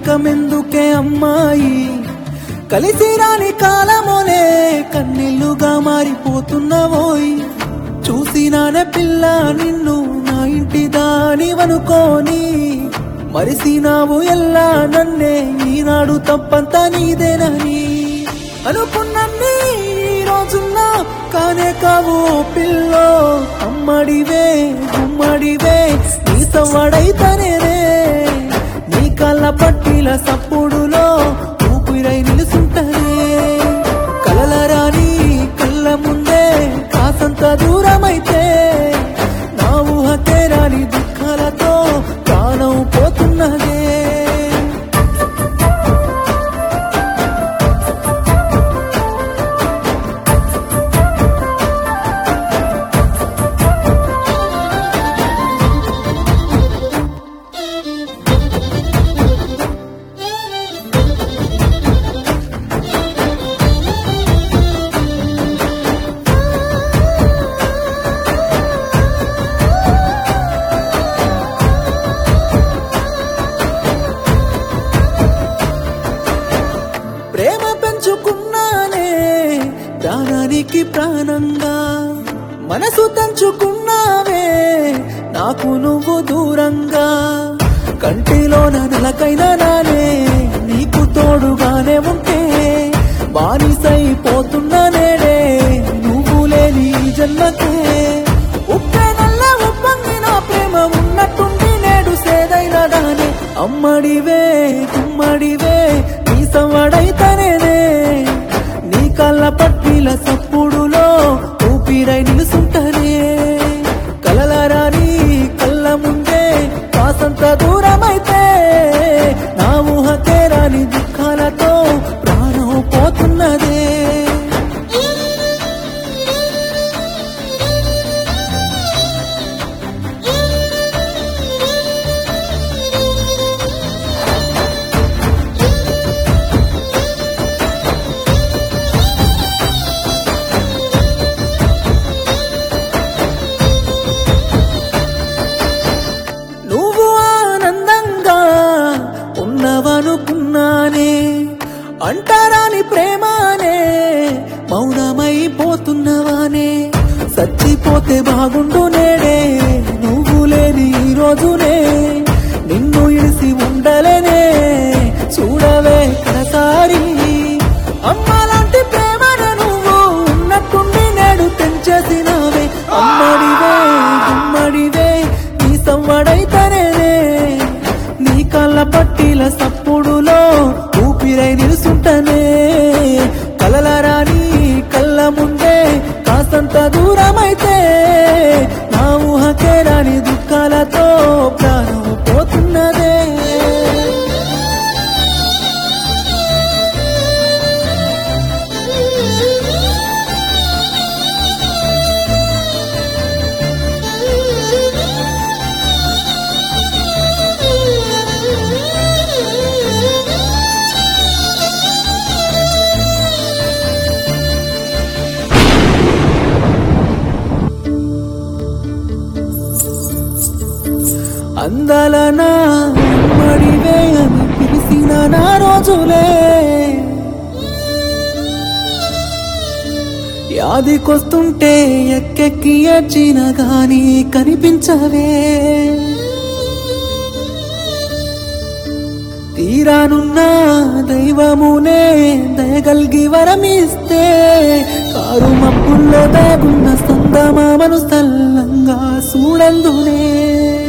కనకమెందుకే అమ్మాయి కలిసి రాని కాలమోలే కన్నెల్లుగా మారిపోతున్నవోయ్ చూసినానే పిల్ల నిన్ను నా ఇంటి దానివనుకోని మరిసినావు ఎల్లా నన్నే ఈనాడు తప్పంతా నీదేనని అనుకున్నన్ని ఈ రోజున్నా కానే కావు పిల్లో అమ్మడివే గుమ్మడివే నీ సవ్వడైతనేనే నీ కళ్ళ పట్టిల సప్పుడులో ఊపిరై నిలుసుంటనే కలల రాని కళ్ళ ముందే కాసంత దూరమైతే నా ఊహకే రాని దుఃఖాలతో ప్రాణం పోతున్నదే ప్రేమ పెంచుకున్నానే ప్రాణానికి ప్రాణంగా మనసు తంచుకున్నావే నాకు నువ్వు దూరంగా కంటిలోన నెలకైనా నానే నీకు తోడుగానే ఉంటే బానిసైపోతున్న నేడే నువ్వు లేని ఈ జన్మకే ఉప్పే నల్ల ఉప్పొంగిన ప్రేమ ఉన్నట్టుండి నేడు సేదైన దానే అమ్మడివే గుమ్మడివే నీ సవ్వడైతనేనే నీ కళ్ళ పట్టిల సప్పుడులో ఊపిరై నిలుసుంటనే కలల రాని కళ్ళ ముందే కాసంత దూరమైతే నా ఊహకే రాని దుఃఖాలతో ప్రాణం పోతున్నదే నువ్వు ఆనందంగా ఉన్నవనుకున్నానే అంటారాని ప్రేమానే మౌనమైపోతున్నవానే సచ్చిపోతే బాగుండు నేడే నువ్వు లేని ఈ రోజునే నిన్ను ఇడిసి ఉండలేనే చూడవే కడసారి అమ్మలాంటి ప్రేమను నువ్వు ఉన్నట్టుండి నేడు తెంచేసినావే అమ్మడివే గుమ్మడివే నీ సవ్వడైతనేనే నీ కళ్ళ పట్టిల సప్పుడులో ఊపిరై నిలుసుంటనే కలల రాని కళ్ళ ముందే కాసంత దూరమైతే నా ఊహకే రాని దుఃఖాలతో ప్రాణం పోతున్నదే అందాల నా మడివే అని పిలిచిన నా రోజులే యాదికొస్తుంటే ఎక్కెక్కి ఏడ్చిన గాని కనిపించవే తీరానున్న దైవమునే దయగల్గి వరమిస్తే కారు మప్పుల్లో దాగున్న సందమామను స్థల్లంగా చూడందునే